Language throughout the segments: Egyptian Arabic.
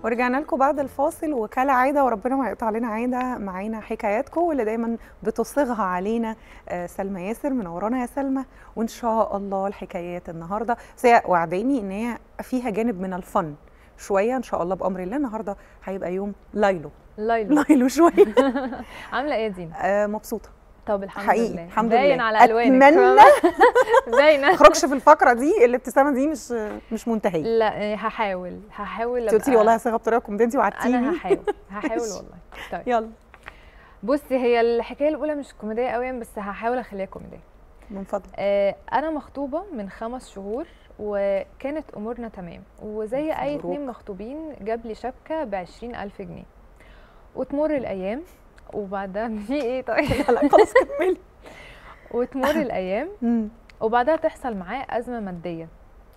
ورجعنا لكم بعد الفاصل وكالعاده وربنا ما يقطع علينا عاده معانا حكاياتكم واللي دايما بتصيغها علينا آه، سلمى ياسر منورانا يا سلمى وان شاء الله الحكايات النهارده بس هي وعداني ان هي فيها جانب من الفن شويه ان شاء الله بامر الله النهارده هيبقى يوم لايلو لايلو لايلو شويه عامله ايه يا دينا آه، مبسوطه طب الحمد حقيقي لله الحمد باين لله على الوانك اتمنى فاهمة؟ باينه ما اخرجش في الفقره دي الابتسامه دي مش مش منتهيه لا إيه، هحاول هحاول انت قلتي لي أبقى- والله هصيغها بطريقه كوميديانتي انا وعدتيني هحاول هحاول ماشي. والله طيب يلا بصي هي الحكايه الاولى مش كوميديه قوي بس هحاول اخليها كوميديه من فضلك آه، انا مخطوبه من خمس شهور وكانت امورنا تمام وزي اي مبروك. اتنين مخطوبين جاب لي شبكه ب ألف جنيه وتمر الايام وبعدها في ايه طيب لا لا خلاص كملي وتمر الايام مم. وبعدها تحصل معاه ازمه ماديه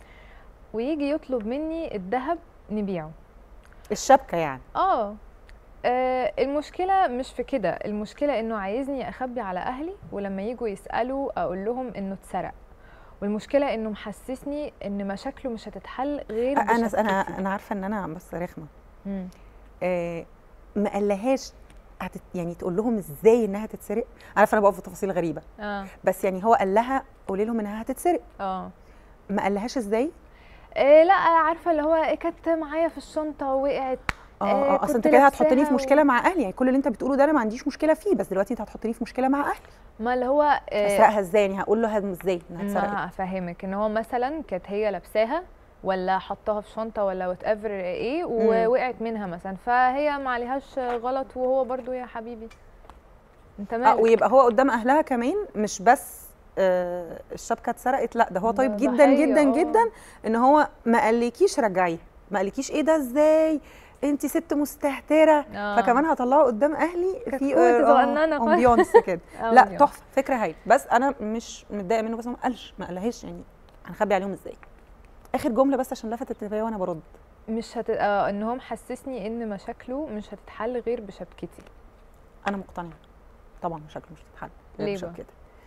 ويجي يطلب مني الذهب نبيعه الشبكه يعني اه آه، المشكلة مش في كده المشكلة انه عايزني اخبي على اهلي ولما يجوا يسألوا اقول لهم انه اتسرق والمشكلة انه محسسني ان مشاكله مش هتتحل غير انا انا بشبكتي. انا عارفه ان انا بس رخمه مم. آه ما قالهاش هتت يعني تقول لهم ازاي انها تتسرق عارفه انا بقف في تفاصيل غريبه اه بس يعني هو قال لها قولي لهم انها هتتسرق اه ما قالهاش ازاي إيه لا عارفه اللي هو إيه كانت معايا في الشنطه ووقعت اه آه، اه اصل كنت انت كده هتحطني في لابساها و- مشكله مع اهلي يعني كل اللي انت بتقوله ده انا ما عنديش مشكله فيه بس دلوقتي انت هتحطني في مشكله مع اهلي ما اللي هو إيه اسرقها ازاي يعني هقول له هد- ازاي انها اتسرقت ما افهمك ان هو مثلا كانت هي لابساها ولا حطاها في شنطه ولا وات ايفر ايه ووقعت منها مثلا فهي ما عليهاش غلط وهو برضو يا حبيبي انت اه مالك ويبقى هو قدام اهلها كمان مش بس آه الشبكه اتسرقت لا ده هو ده طيب جدا ضحية، جدا آه. جدا ان هو ما قالكيش رجعيها ما قالكيش ايه ده ازاي انت ست مستهتره آه. فكمان هطلعه قدام اهلي في كتكوت آه، صغننة، فاهم؟ امبيونس كده آه، لا أمبيونس. تحفه فكره هايله بس انا مش متضايقه منه بس هو ما قالش ما قالهاش يعني هنخبي عليهم ازاي اخر جمله بس عشان لفتت انتباهي وانا برد مش هت... آه ان هو محسسني ان مشاكله مش هتتحل غير بشبكتي انا مقتنعه طبعا مشاكل مش هتتحل ليه مش بقى؟ كده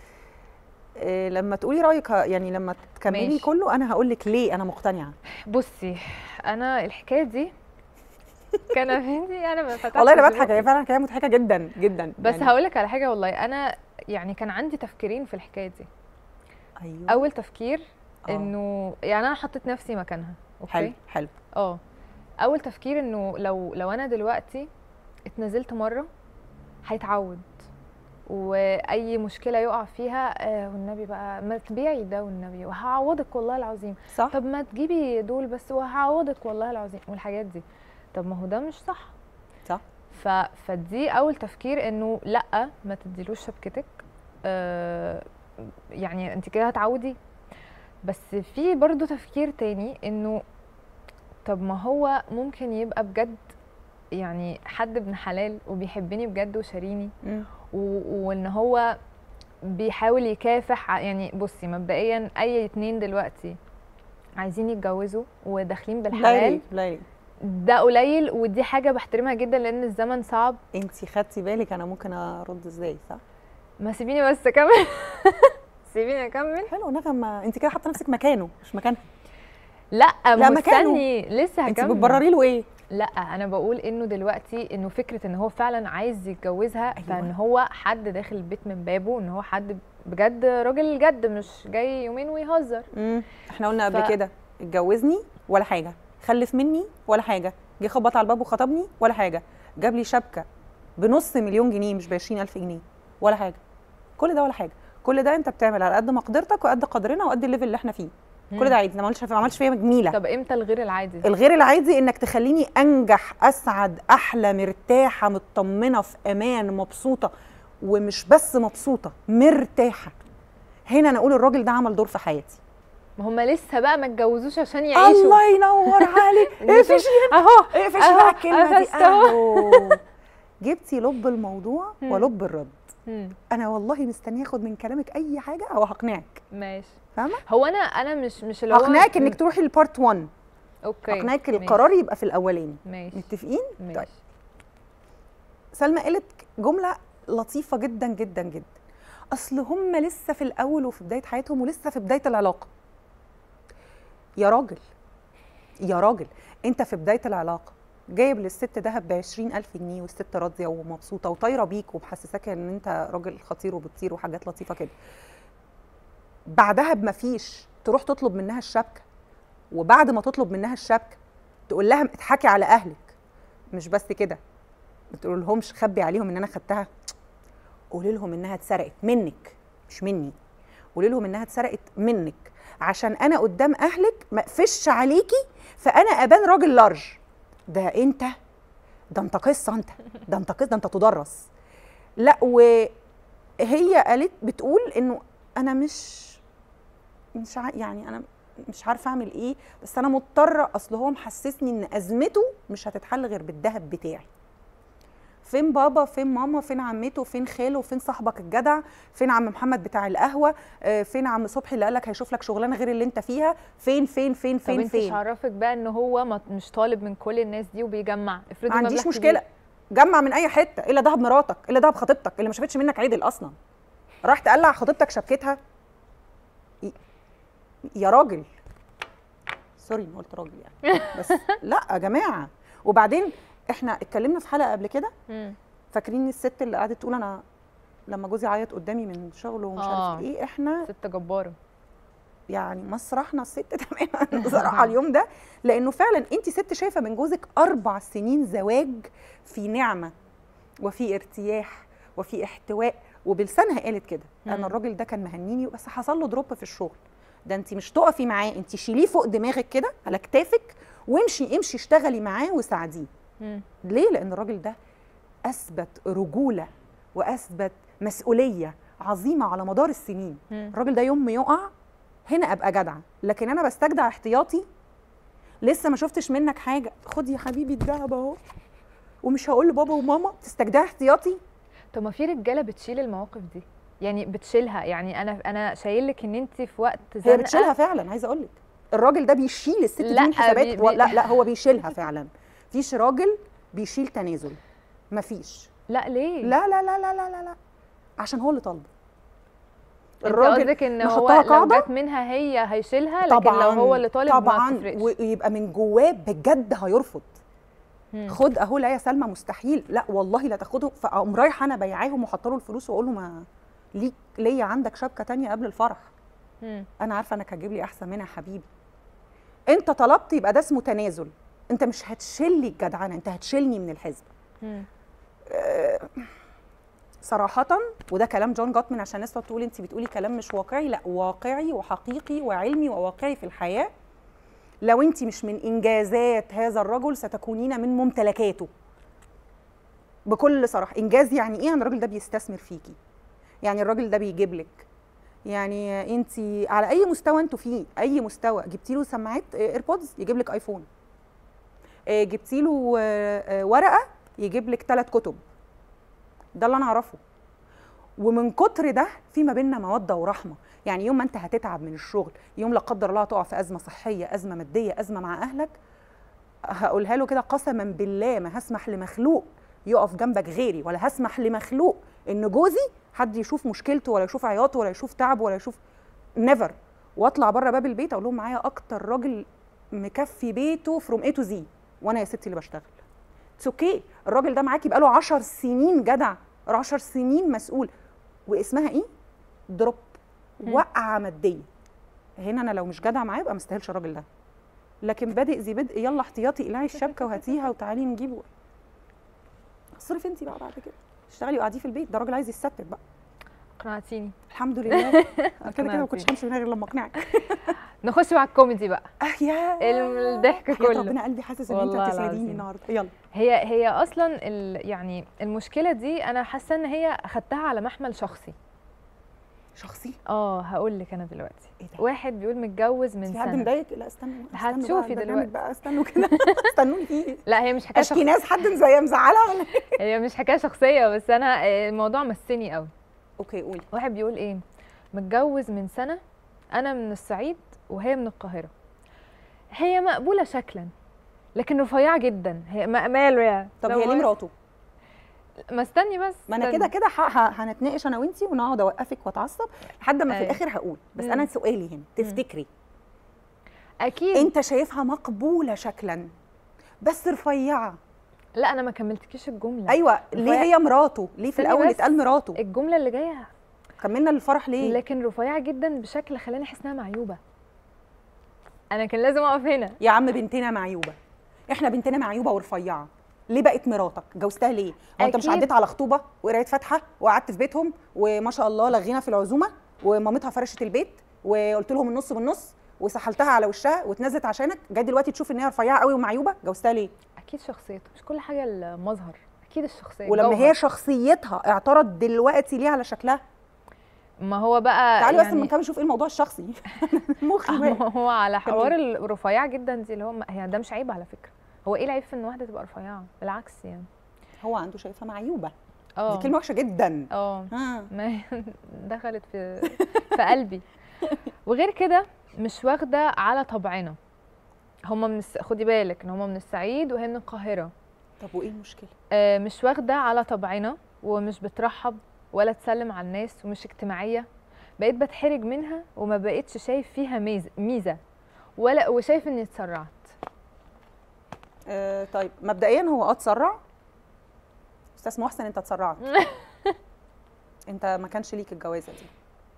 إيه لما تقولي رايك ه- يعني لما تكملي ماشي. كله انا هقول لك ليه انا مقتنعه بصي انا الحكايه دي كان عندي انا ما فتحتش والله انا بضحك بقي. هي فعلا حكايه مضحكه جدا جدا بس يعني هقول لك على حاجه والله انا يعني كان عندي تفكيرين في الحكايه دي ايوه اول تفكير آه. انه يعني انا حطيت نفسي مكانها اوكي حلو حلو اه اول تفكير انه لو لو انا دلوقتي اتنزلت مره هيتعود واي مشكله يقع فيها آه والنبي بقى ما تبيعي ده والنبي وهعوضك والله العظيم صح طب ما تجيبي دول بس وهعوضك والله العظيم والحاجات دي طب ما هو ده مش صح صح ف... فدي اول تفكير انه لا ما تديلوش شبكتك آه يعني انت كده هتعودي بس في برضو تفكير تاني انه طب ما هو ممكن يبقى بجد يعني حد ابن حلال وبيحبني بجد وشاريني مم. و- وان هو بيحاول يكافح ع- يعني بصي مبدئيا اي اتنين دلوقتي عايزين يتجوزوا وداخلين بالحلال ليلي ليلي ده قليل ودي حاجه بحترمها جدا لان الزمن صعب انت خدتي بالك انا ممكن ارد ازاي صح ما سيبيني بس اكمل سيبيني اكمل حلو نغمه انت كده حاطه نفسك مكانه مش مكانها لا لا، ما هو مكانه. استني لسه انت هكمل بتبرري له ايه لا انا بقول انه دلوقتي انه فكره ان هو فعلا عايز يتجوزها أيوة. أيوة. فان هو حد داخل البيت من بابه ان هو حد بجد راجل جد مش جاي يومين ويهزر مم. احنا قلنا قبل ف- كده اتجوزني ولا حاجه خلف مني ولا حاجه جه خبط على الباب وخطبني ولا حاجه جاب لي شبكه بنص مليون جنيه مش ب 20000 جنيه ولا حاجه كل ده ولا حاجه كل ده انت بتعمل على قد مقدرتك وقد قدرنا وقد الليفل اللي احنا فيه كل ده عادي ما عملتش ما عملتش فيا جميله طب امتى الغير العادي الغير العادي انك تخليني انجح اسعد احلى مرتاحه مطمنه في امان مبسوطه ومش بس مبسوطه مرتاحه هنا انا اقول الراجل ده عمل دور في حياتي ما هم لسه بقى ما اتجوزوش عشان يعيشوا الله ينور عليك اقفشي اهو اقفشي أهو، بقى الكلمه دي قفشت أهو. أهو. جبتي لب الموضوع مم. ولب الرد مم، انا والله مستنيه اخد من كلامك اي حاجه او هقنعك ماشي فاهمه هو انا انا مش مش اللي هو هقنعك انك م- تروحي لبارت 1 اوكي هقنعك ماشي، القرار يبقى في الاولاني ماشي متفقين ماشي طيب سلمى قالت جمله لطيفه جدا جدا جدا اصل هم لسه في الاول وفي بدايه حياتهم ولسه في بدايه العلاقه يا راجل يا راجل انت في بدايه العلاقه جايب للست دهب ب 20000 جنيه والست راضيه ومبسوطه وطايره بيك ومحسساك ان انت راجل خطير وبتطير وحاجات لطيفه كده بعدها بمفيش تروح تطلب منها الشبكه وبعد ما تطلب منها الشبكه تقول لها اضحكي على اهلك مش بس كده ما تقول لهمش خبي عليهم ان انا خدتها قولي لهم انها اتسرقت منك مش مني قولي لهم انها اتسرقت منك عشان انا قدام اهلك ما اقفش عليكي فانا ابان راجل لارج ده انت ده انت قصه انت ده انت قصه ده انت تدرس لا وهي قالت بتقول انه انا مش مش ع... يعني انا مش عارفه اعمل ايه بس انا مضطره اصل هو محسسني ان ازمته مش هتتحل غير بالذهب بتاعي فين بابا فين ماما فين عمته فين خاله فين صاحبك الجدع فين عم محمد بتاع القهوه آه، فين عم صبحي اللي قالك هيشوف لك شغلانه غير اللي انت فيها فين فين فين طب فين انت مش فين عرفك بقى ان هو ما- مش طالب من كل الناس دي وبيجمع افرضي ما عنديش مبلغ مشكله كبير. جمع من اي حته الا دهب مراتك الا دهب خطيبتك اللي ما شافتش منك عدل اصلا راح تقلع خطيبتك شبكتها ي- يا راجل سوري ما قلت راجل يعني بس لا يا جماعه وبعدين احنا اتكلمنا في حلقه قبل كده مم. فاكرين الست اللي قعدت تقول انا لما جوزي عيط قدامي من شغله ومش آه. عارف ايه احنا ست جباره يعني مسرحنا الست تماما بصراحه اليوم ده لانه فعلا انت ست شايفه من جوزك اربع سنين زواج في نعمه وفي ارتياح وفي احتواء وبلسانها قالت كده مم. انا الراجل ده كان مهنيني بس حصل له دروب في الشغل ده انت مش تقفي معاه انت شيليه فوق دماغك كده على كتافك وامشي امشي اشتغلي معاه وساعديه مم. ليه لان الراجل ده اثبت رجوله واثبت مسؤوليه عظيمه على مدار السنين مم. الراجل ده يوم ما يقع هنا ابقى جدعه لكن انا بستجدع احتياطي لسه ما شفتش منك حاجه خد يا حبيبي الدهب اهو ومش هقول لبابا وماما تستجدع احتياطي طب ما في رجاله بتشيل المواقف دي يعني بتشيلها يعني انا انا شايل لك ان انت في وقت هي زنقه بتشيلها فعلا عايزه اقول لك الراجل ده بيشيل الست دي لا، من حسابات بي- و- بي- لا لا هو بيشيلها فعلا فيش راجل بيشيل تنازل مفيش لا ليه لا لا لا لا لا لا, لا. عشان هو اللي طالبه انت قصدك ان هو نحطها لو قاعدة؟ جت منها هي هيشيلها لكن طبعا لو هو اللي طالب ما طبعا بتفرقش ويبقى من جواه بجد هيرفض مم. خد اهو لا يا سلمى مستحيل لا والله لا تاخده فاقوم رايحه انا بيعاهم وحاطه له الفلوس واقول له ما ليك ليا عندك شبكه تانية قبل الفرح مم. انا عارفه انك هتجيب لي احسن منها يا حبيبي انت طلبت يبقى ده اسمه تنازل انت مش هتشيل لي الجدعنه انت هتشيلني من الحزب مم. صراحة وده كلام جون جوتمان عشان الناس تقعد تقول انت بتقولي كلام مش واقعي لا واقعي وحقيقي وعلمي وواقعي في الحياة لو انت مش من انجازات هذا الرجل ستكونين من ممتلكاته بكل صراحة انجاز يعني ايه يعني الراجل ده بيستثمر فيكي يعني الراجل ده بيجيب لك يعني انت على اي مستوى انتوا فيه اي مستوى جبتي له سماعات ايربودز يجيب لك ايفون آه، جبتي له آه، آه، ورقه يجيب لك ثلاث كتب ده اللي انا اعرفه ومن كتر ده في ما بيننا موده ورحمه يعني يوم ما انت هتتعب من الشغل يوم لا قدر الله تقع في ازمه صحيه ازمه ماديه ازمه مع اهلك هقولها له كده قسما بالله ما هسمح لمخلوق يقف جنبك غيري ولا هسمح لمخلوق ان جوزي حد يشوف مشكلته ولا يشوف عياطه ولا يشوف تعبه ولا يشوف نيفر واطلع بره باب البيت اقول لهم معايا اكتر راجل مكفي بيته فروم اي تو زي وانا يا ستي اللي بشتغل اتس اوكي الراجل ده معاكي بقاله 10 سنين جدع 10 سنين مسؤول واسمها ايه دروب مم. وقعه ماديه هنا انا لو مش جدع معاه يبقى ما استاهلش الراجل ده لكن بادئ ذي بدء يلا احتياطي اقلعي الشبكه وهاتيها وتعالي نجيبه اصرف انت بقى بعد كده اشتغلي وقعديه في البيت ده راجل عايز يستتب بقى اقنعتيني الحمد لله كده كده ما أقنعتيني. كنتش همشي من غير لما اقنعك نخش مع الكوميدي بقى اه يا الضحك حياة كله. ربنا قلبي حاسس ان انت والله بتسعديني العظيم. النهارده يلا هي هي اصلا ال يعني المشكله دي انا حاسه ان هي اخدتها على محمل شخصي شخصي اه هقول لك انا دلوقتي ايه ده واحد بيقول متجوز من في حد سنه مضايق لا استنوا استنوا هتشوفي بقى البرنامج دلوقتي. بقى استنوا كده استنوني فيه لا هي مش حكايه اشكي شخصية. ناس حد زي مزعلها ولا هي مش حكايه شخصيه بس انا آه، الموضوع مسني قوي اوكي قولي واحد بيقول ايه متجوز من سنه انا من الصعيد وهي من القاهره هي مقبوله شكلا لكن رفيعه جدا هي م- ماله يعني طب لو هي ليه عايز- مراته ما استني بس ما انا استني. كده كده ح- ه- هنتناقش انا وانتي ونقعد اوقفك واتعصب لحد ما في أيوة. الاخر هقول بس مم. انا سؤالي هنا تفتكري اكيد انت شايفها مقبوله شكلا بس رفيعه لا انا ما كملتكيش الجمله ايوه ليه رفيعة. هي مراته ليه في استني الاول بس. اتقال مراته الجمله اللي جايه كملنا للفرح ليه لكن رفيعه جدا بشكل خلاني احس انها معيوبه انا كان لازم اقف هنا يا عم بنتنا معيوبه احنا بنتنا معيوبه ورفيعه ليه بقت مراتك جوزتها ليه هو انت مش أكيد. عديت على خطوبه وقرايه فاتحه وقعدت في بيتهم وما شاء الله لغينا في العزومه ومامتها فرشت البيت وقلت لهم النص بالنص وسحلتها على وشها واتنزلت عشانك جاي دلوقتي تشوف ان هي رفيعه قوي ومعيوبه جوزتها ليه اكيد شخصيته مش كل حاجه المظهر اكيد الشخصيه ولما الجوهر. هي شخصيتها اعترض دلوقتي ليه على شكلها ما هو بقى تعالي بس يعني اما نكمل نشوف ايه الموضوع الشخصي مخي واقف. ما هو على حوار الرفيعه جدا دي اللي هو ما- هي ده مش عيب على فكره هو ايه العيب في ان واحده تبقى رفيعه بالعكس يعني هو عنده شايفها معيوبه دي اه كلمه وحشه جدا اه ها ما هي دخلت في في قلبي وغير كده مش واخده على طبعنا هما من الس... خدي بالك ان هما من الصعيد وهي من القاهره طب وايه المشكله آه، مش واخده على طبعنا ومش بترحب ولا تسلم على الناس ومش اجتماعيه بقيت بتحرج منها وما بقيتش شايف فيها ميز... ميزه ولا وشايف اني اتسرعت آه طيب مبدئيا هو اه اتسرع استاذ محسن انت اتسرعت انت ما كانش ليك الجوازه دي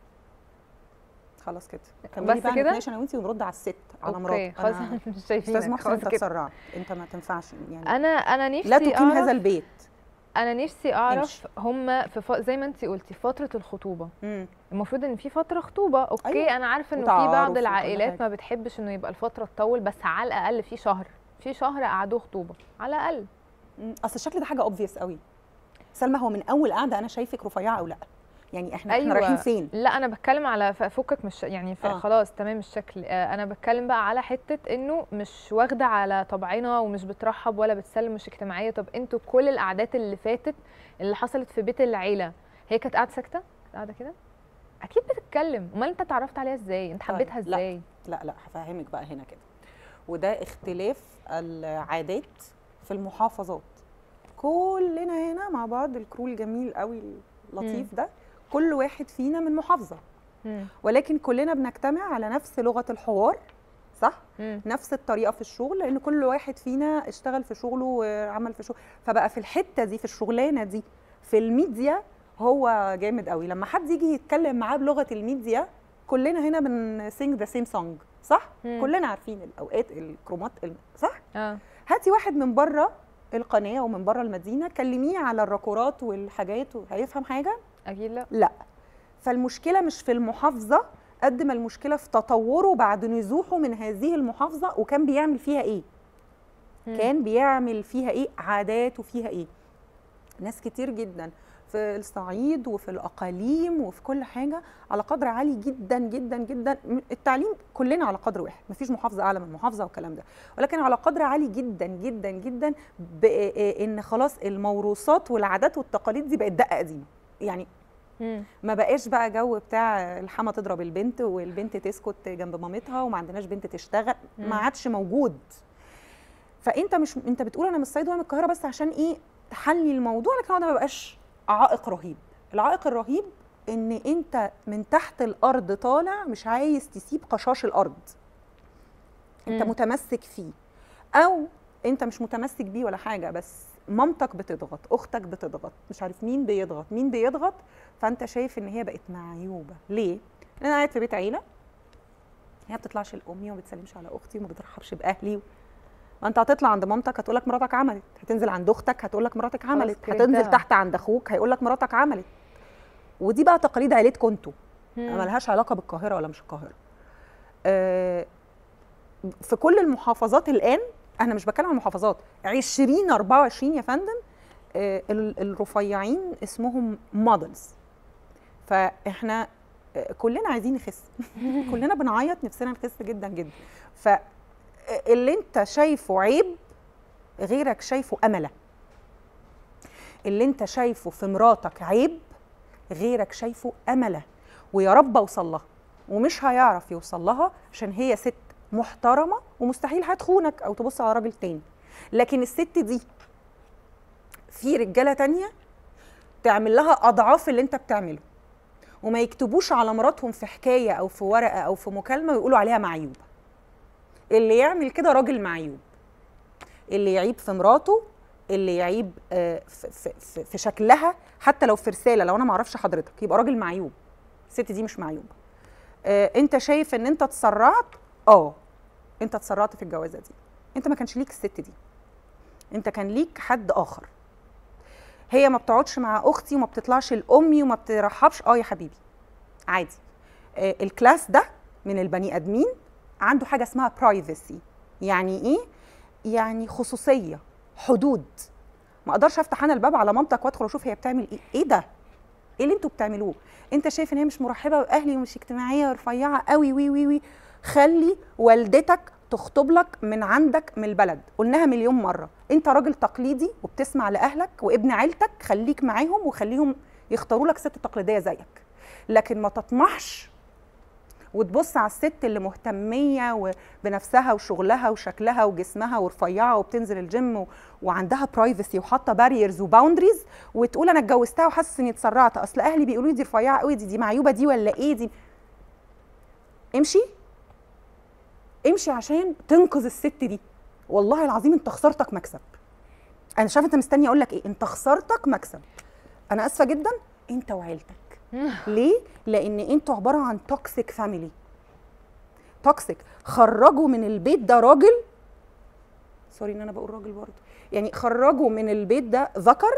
خلاص كده كملي بس بقى كده؟ نتناقش انا وانتي ونرد على الست على اوكي مراتك خلاص أنا- مش شايفينك استاذ محسن خلاص انت كده. اتسرعت انت ما تنفعش يعني انا انا نفسي لا تقيم أعرف هذا البيت انا نفسي اعرف امشي. هم في ف... زي ما انت قلتي فتره الخطوبه مم. المفروض ان في فتره خطوبه اوكي أيوة. أيوة. انا عارفه انه في وتعارف بعض وكل العائلات حاجة. ما بتحبش انه يبقى الفتره تطول بس على الاقل في شهر في شهر قعدوه خطوبه على الاقل مم. اصل الشكل ده حاجه اوبفيس قوي سلمى هو من اول قعده انا شايفك رفيعه او لا يعني احنا احنا أيوة. رايحين فين لا انا بتكلم على ف- فكك مش يعني ف... آه. آه. خلاص تمام الشكل آه انا بتكلم بقى على حته انه مش واخده على طبعنا ومش بترحب ولا بتسلم مش اجتماعيه طب انتوا كل القعدات اللي فاتت اللي حصلت في بيت العيله هي كانت قاعده ساكته كانت قاعده كده اكيد بتتكلم امال انت اتعرفت عليها ازاي انت طيب، حبيتها لا. ازاي لا لا هفهمك بقى هنا كده وده اختلاف العادات في المحافظات كلنا هنا مع بعض الكرو الجميل قوي اللطيف ده كل واحد فينا من محافظه مم. ولكن كلنا بنجتمع على نفس لغه الحوار صح مم. نفس الطريقه في الشغل لان كل واحد فينا اشتغل في شغله وعمل في شغله فبقى في الحته دي في الشغلانه دي في الميديا هو جامد قوي لما حد يجي يتكلم معاه بلغه الميديا كلنا هنا بن سينج ذا سيم سونج صح مم. كلنا عارفين الاوقات الكرومات ال- صح اه هاتي واحد من بره القناه ومن بره المدينه كلميه على الراكورات والحاجات هيفهم حاجه اكيد لا لا فالمشكله مش في المحافظه قد ما المشكله في تطوره بعد نزوحه من هذه المحافظه وكان بيعمل فيها ايه مم. كان بيعمل فيها ايه عادات وفيها ايه ناس كتير جدا في الصعيد وفي الاقاليم وفي كل حاجه على قدر عالي جدا جدا جدا م- التعليم كلنا على قدر واحد مفيش محافظه اعلى من محافظه والكلام ده ولكن على قدر عالي جدا جدا جدا بان خلاص الموروثات والعادات والتقاليد دي بقت دقه قديمه يعني مم. ما بقاش بقى جو بتاع الحما تضرب البنت والبنت تسكت جنب مامتها وما عندناش بنت تشتغل ما مم. عادش موجود فانت مش انت بتقول انا من الصعيد وانا من القاهره بس عشان ايه تحلي الموضوع لكن هو ده ما بقاش عائق رهيب العائق الرهيب ان انت من تحت الارض طالع مش عايز تسيب قشاش الارض انت مم. متمسك فيه او انت مش متمسك بيه ولا حاجه بس مامتك بتضغط اختك بتضغط مش عارف مين بيضغط مين بيضغط فانت شايف ان هي بقت معيوبه ليه لان انا قاعد في بيت عيله هي ما بتطلعش لامي وما بتسلمش على اختي وما بترحبش باهلي ما انت هتطلع عند مامتك هتقول لك مراتك عملت هتنزل عند اختك هتقول لك مراتك عملت كرهتها. هتنزل تحت عند اخوك هيقول لك مراتك عملت ودي بقى تقاليد عيلتكم انتوا مم. ملهاش علاقه بالقاهره ولا مش القاهره آه، في كل المحافظات الان انا مش بتكلم عن المحافظات 20 24 يا فندم آه، ال- الرفيعين اسمهم مودلز فاحنا آه، كلنا عايزين نخس كلنا بنعيط نفسنا نخس جدا جدا فاللي انت شايفه عيب غيرك شايفه امله اللي انت شايفه في مراتك عيب غيرك شايفه امله ويا رب اوصل لها ومش هيعرف يوصل لها عشان هي ست محترمه ومستحيل هتخونك او تبص على راجل تاني لكن الست دي في رجاله تانية تعمل لها اضعاف اللي انت بتعمله وما يكتبوش على مراتهم في حكايه او في ورقه او في مكالمه ويقولوا عليها معيوبه اللي يعمل كده راجل معيوب اللي يعيب في مراته اللي يعيب آه، في, في, في, في شكلها حتى لو في رساله لو انا ما اعرفش حضرتك يبقى راجل معيوب الست دي مش معيوبه آه، انت شايف ان انت اتسرعت اه انت اتسرعت في الجوازه دي انت ما كانش ليك الست دي انت كان ليك حد اخر هي ما بتقعدش مع اختي وما بتطلعش لامي وما بترحبش اه يا حبيبي عادي آه، الكلاس ده من البني ادمين عنده حاجه اسمها برايفسي يعني ايه يعني خصوصيه حدود ما اقدرش افتح انا الباب على مامتك وادخل اشوف هي بتعمل ايه ايه ده ايه اللي انتوا بتعملوه انت شايف ان هي مش مرحبه باهلي ومش اجتماعيه ورفيعه قوي وي وي وي خلي والدتك تخطب لك من عندك من البلد قلناها مليون مره انت راجل تقليدي وبتسمع لاهلك وابن عيلتك خليك معاهم وخليهم يختاروا لك ست تقليديه زيك لكن ما تطمحش وتبص على الست اللي مهتميه بنفسها وشغلها وشكلها وجسمها ورفيعه وبتنزل الجيم و... وعندها برايفسي وحاطه باريرز وباوندريز وتقول انا اتجوزتها وحاسس اني اتسرعت اصل اهلي بيقولوا لي دي رفيعه قوي دي دي معيوبه دي ولا ايه دي امشي امشي عشان تنقذ الست دي والله العظيم انت خسارتك مكسب انا شايفه انت مستني اقول لك ايه انت خسارتك مكسب انا اسفه جدا انت وعيلتك ليه لان انتوا عباره عن توكسيك فاميلي توكسيك خرجوا من البيت ده راجل سوري ان انا بقول راجل برضه يعني خرجوا من البيت ده ذكر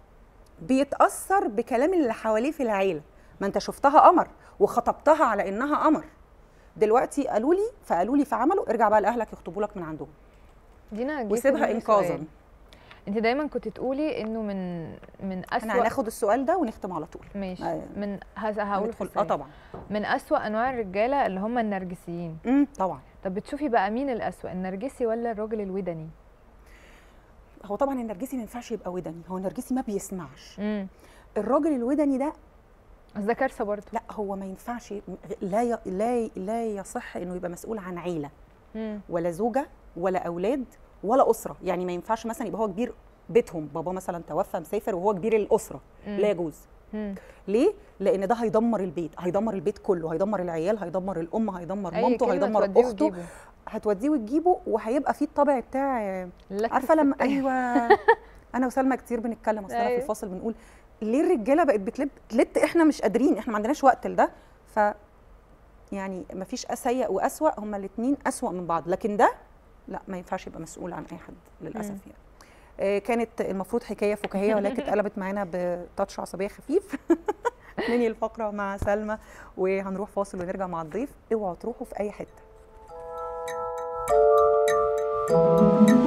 بيتاثر بكلام اللي حواليه في العيله ما انت شفتها قمر وخطبتها على انها قمر دلوقتي قالوا لي فقالوا لي فعملوا ارجع بقى لاهلك يخطبوا لك من عندهم دينا جه في وسيبها بالي انقاذا سؤال. انت دايما كنت تقولي انه من من احنا اسوأ هناخد السؤال ده ونختم على طول ماشي آه. من هز- هقول في ندخل- اه السريع. طبعا من اسوأ انواع الرجاله اللي هم النرجسيين امم طبعا طب بتشوفي بقى مين الاسوأ النرجسي ولا الراجل الودني هو طبعا النرجسي ما ينفعش يبقى ودني هو النرجسي ما بيسمعش امم الراجل الودني ده بس ده كارثه برضه لا هو ما ينفعش لا ي... لا لا يصح انه يبقى مسؤول عن عيله امم ولا زوجه ولا اولاد ولا اسره يعني ما ينفعش مثلا يبقى هو كبير بيتهم بابا مثلا توفى مسافر وهو كبير الاسره لا يجوز مم. ليه لان ده هيدمر البيت هيدمر البيت كله هيدمر العيال هيدمر الام هيدمر أي مامته كلمة هيدمر توديه اخته وتجيبه. هتوديه وتجيبه وهيبقى فيه الطبع بتاع لك عارفه لما الستات. ايوه انا وسلمى كتير بنتكلم اصل أنا في أيوة. الفاصل بنقول ليه الرجاله بقت بتلت تلت احنا مش قادرين احنا ما عندناش وقت لده ف يعني ما فيش سيء واسوا هما الاثنين اسوا من بعض لكن ده لا ما ينفعش يبقى مسؤول عن اي حد للاسف مم. يعني آه، كانت المفروض حكايه فكاهيه ولكن اتقلبت معانا بتاتش عصبيه خفيف ننهي الفقره مع سلمى وهنروح فاصل ونرجع مع الضيف اوعوا تروحوا في اي حته